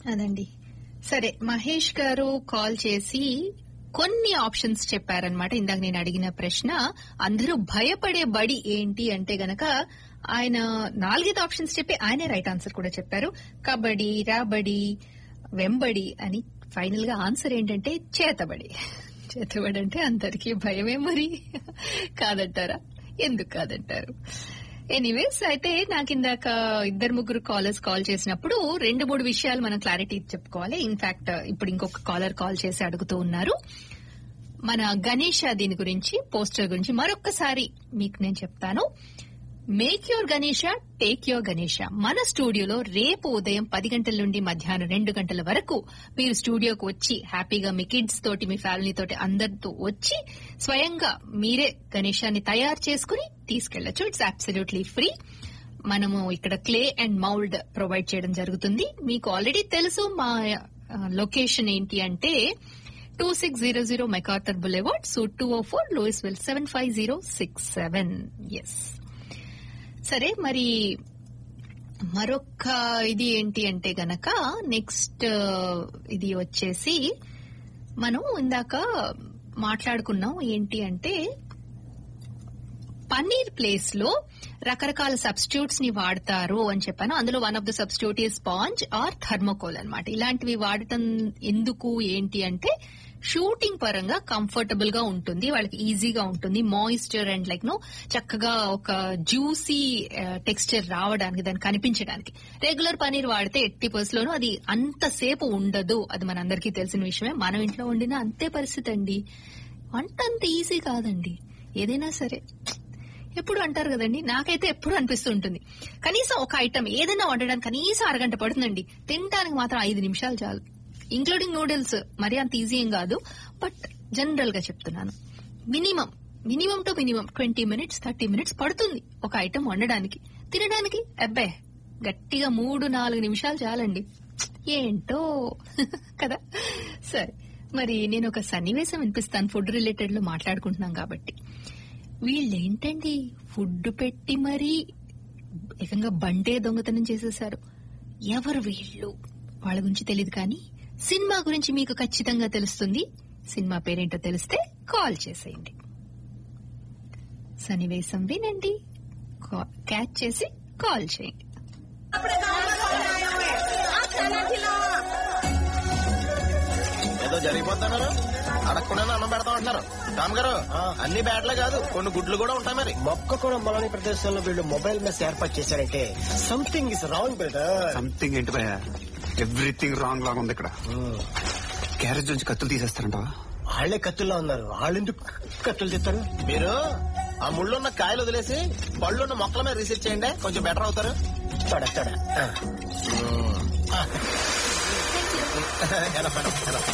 అదండి సరే మహేష్ గారు కాల్ చేసి కొన్ని ఆప్షన్స్ చెప్పారనమాట ఇందాక నేను అడిగిన ప్రశ్న అందరూ భయపడే బడి ఏంటి అంటే గనక ఆయన నాలుగైదు ఆప్షన్స్ చెప్పి ఆయనే రైట్ ఆన్సర్ కూడా చెప్పారు కబడ్డీ రాబడి వెంబడి అని ఫైనల్ గా ఆన్సర్ ఏంటంటే చేతబడి చేతబడి అంటే అందరికీ భయమే మరి కాదంటారా ఎందుకు కాదంటారు ఎనీవేస్ అయితే నాకు ఇందాక ఇద్దరు ముగ్గురు కాలర్స్ కాల్ చేసినప్పుడు రెండు మూడు విషయాలు మనం క్లారిటీ చెప్పుకోవాలి ఇన్ఫాక్ట్ ఇప్పుడు ఇంకొక కాలర్ కాల్ చేసి అడుగుతూ ఉన్నారు మన గణేష దీని గురించి పోస్టర్ గురించి మరొక్కసారి మీకు నేను చెప్తాను make your Ganesha take your Ganesha మన స్టూడియోలో రేపు ఉదయం పది గంటల నుండి మధ్యాహ్నం రెండు గంటల వరకు మీరు స్టూడియోకి వచ్చి హ్యాపీగా మీ కిడ్స్ తోటి మీ ఫ్యామిలీ తోటి అందరితో వచ్చి స్వయంగా మీరే గణేశాన్ని తయారు చేసుకుని తీసుకెళ్లొచ్చు ఇట్స్ అబ్సల్యూట్లీ ఫ్రీ మనము ఇక్కడ క్లే అండ్ మౌల్డ్ ప్రొవైడ్ చేయడం జరుగుతుంది మీకు ఆల్రెడీ తెలుసు మా లొకేషన్ ఏంటి అంటే two six zero zero MacArthur boulevard suite two O four Louisville seven five zero six seven yes సరే మరి మరొక ఇది ఏంటి అంటే గనక నెక్స్ట్ ఇది వచ్చేసి మనం ఇందాక మాట్లాడుకున్నాం ఏంటి అంటే పన్నీర్ ప్లేస్ లో రకరకాల సబ్స్టిట్యూట్స్ ని వాడతారు అని చెప్పాను అందులో వన్ ఆఫ్ ద సబ్స్టిట్యూట్ ఈ స్పాంజ్ ఆర్ థర్మోకోల్ అన్నమాట ఇలాంటివి వాడటం ఎందుకు ఏంటి అంటే షూటింగ్ పరంగా కంఫర్టబుల్ గా ఉంటుంది వాళ్ళకి ఈజీగా ఉంటుంది మాయిశ్చర్ అండ్ లైక్ నో చక్కగా ఒక జ్యూసీ టెక్స్చర్ రావడానికి దాన్ని కనిపించడానికి రెగ్యులర్ పనీర్ వాడితే ఎట్టి లోనూ అది అంతసేపు ఉండదు అది మనందరికీ తెలిసిన విషయమే మనం ఇంట్లో వండిన అంతే పరిస్థితి అండి వంట అంత ఈజీ కాదండి ఏదైనా సరే ఎప్పుడు అంటారు కదండి నాకైతే ఎప్పుడు అనిపిస్తూ ఉంటుంది కనీసం ఒక ఐటమ్ ఏదైనా వండడానికి కనీసం అరగంట పడుతుందండి తినడానికి మాత్రం ఐదు నిమిషాలు చాలు ఇంక్లూడింగ్ నూడిల్స్ మరి అంత ఈజీ ఏం కాదు బట్ జనరల్ గా చెప్తున్నాను minimum minimum to minimum twenty minutes thirty minutes పడుతుంది ఒక ఐటమ్ వండడానికి తినడానికి అబ్బే గట్టిగా మూడు నాలుగు నిమిషాలు చాలండి ఏంటో కదా సరే మరి నేను ఒక సన్నివేశం వినిపిస్తాను ఫుడ్ రిలేటెడ్ లో మాట్లాడుకుంటున్నాం కాబట్టి వీళ్ళేంటండి ఫుడ్ పెట్టి మరీ ఏకంగా బండే దొంగతనం చేసేశారు ఎవరు వీళ్ళు వాళ్ళ గురించి తెలియదు కానీ సినిమా గురించి మీకు ఖచ్చితంగా తెలుస్తుంది సినిమా పేరేంటో తెలిస్తే కాల్ చేసేయండి సన్నివేశం వినండి కా- క్యాచ్ చేసి కాల్ చేయండి ఏదో జరిగిపోతున్నారు అడగకుండా అన్నం పెడతా ఉంటున్నారు రామ్ గారు అన్ని బ్యాట్లే కాదు కొన్ని గుడ్లు కూడా ఉంటాయి మరి మొక్క కూడా మొలని ప్రదేశంలో వీళ్ళు మొబైల్ మెస్ ఏర్పాటు చేశారంటే something is wrong brother something ఏంటి భయ ఎవ్రీథింగ్ రాంగ్ లాగా ఉంది ఇక్కడ క్యారేజ్ నుంచి కత్తులు తీసేస్తారంటవా వాళ్ళే కత్తుల్లో ఉన్నారు వాళ్ళు ఎందుకు కత్తులు తెస్తారు మీరు ఆ ముళ్ళున్న కాయలు వదిలేసి పళ్ళున్న మొక్కల మీద రీసెర్చ్ చేయండి కొంచెం బెటర్ అవుతారు తడ తడ ఆ. ఎలా పని, ఎలా.